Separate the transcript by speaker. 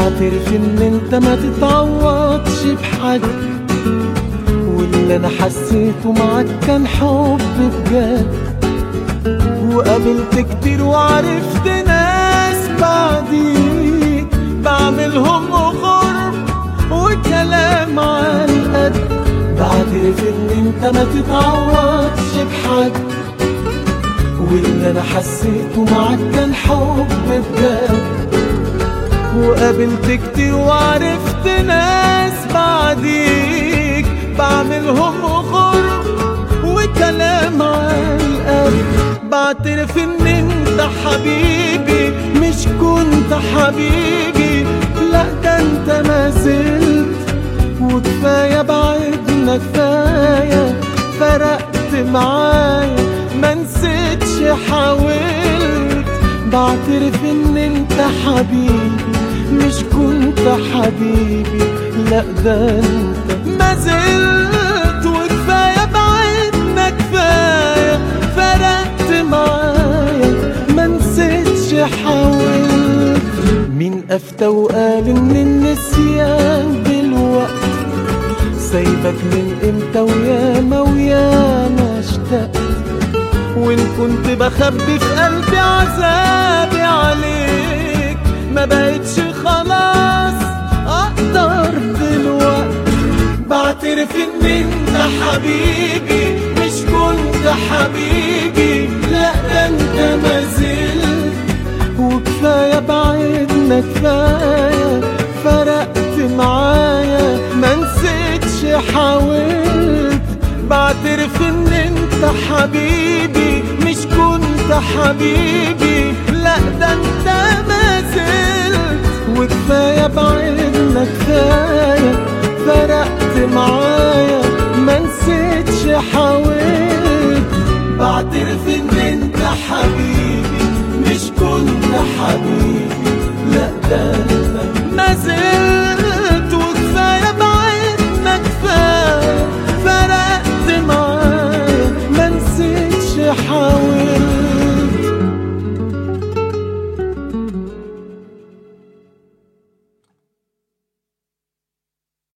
Speaker 1: بعترف ان انت ما تتعوضش بحد واللي انا حسيته معاك كان حب بجد وقابلت كتير وعرفت ناس بعديك بعملهم غرب وكلام على القد بعترف ان انت ما تتعوضش بحد واللي انا حسيته معاك كان حب بجد وقابلت كتير وعرفت ناس بعديك بعملهم غرب وكلام على القلب بعترف ان انت حبيبي مش كنت حبيبي لا ده انت ما زلت وكفاية بعدنا كفاية فرقت معايا ما نسيتش حاولت بعترف ان انت حبيبي مش كنت حبيبي لا ده انت ما زلت وكفاية بعدنا كفاية فرقت معايا ما نسيتش حاولت مين افتى وقال ان النسيان دلوقتي سايبك من امتى وياما وياما اشتقت وان كنت بخبي في قلبي عذابي عليك ما بقتش خلاص اقدر دلوقتي بعترف ان انت حبيبي مش كنت حبيبي لا ده انت ما زلت وكفاية بعدنا كفاية فرقت معايا ما نسيتش حاولت بعترف ان انت حبيبي مش كنت حبيبي لا ده انت ما زلت وكفاية بعدنا كفاية فرقت معايا ما نسيتش حاولت بعترف ان انت حبيبي مش كنت حبيبي لا ده انت ما زلت